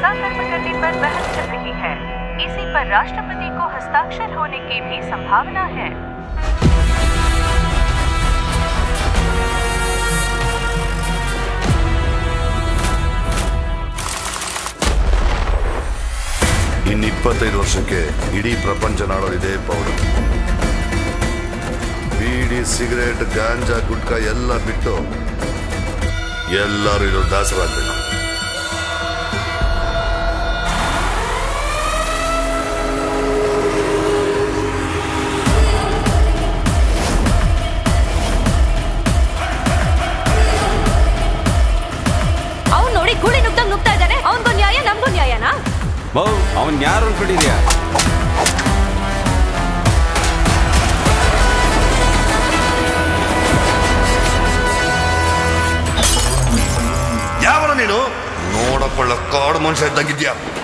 नशा कर्म करने पर बहस चल रही है इसी पर राष्ट्रपति को हस्ताक्षर होने की भी संभावना है ಇನ್ನು ಇಪ್ಪತ್ತೈದು ವರ್ಷಕ್ಕೆ ಇಡೀ ಪ್ರಪಂಚ ನಾಡೋದಿದೆ ಪೌಡರ್ ಬೀಡಿ ಸಿಗರೇಟ್ ಗಾಂಜಾ ಗುಟ್ಕಾ ಎಲ್ಲ ಬಿಟ್ಟು ಎಲ್ಲರೂ ಇದು ದಾಸರಾಗಬೇಕು ಅವ್ನ್ ನೋಡಿ ಗೂಳಿ ನುಗ್ದಂಗ್ ನುಗ್ತಾ ಇದ್ದಾನೆ ಅವನ್ಗೂ ನ್ಯಾಯ ನಮ್ಗೂ ನ್ಯಾಯನಾ ಬೌ ಅವನ್ ಯಾರು ಅನ್ಕೊಂಡಿದ್ಯಾ ಯಾವನ ನೀನು ನೋಡಕೊಳ್ಳ ಕಾಡು ಮನುಷ್ಯ ಇದ್ದಂಗಿದ್ಯಾ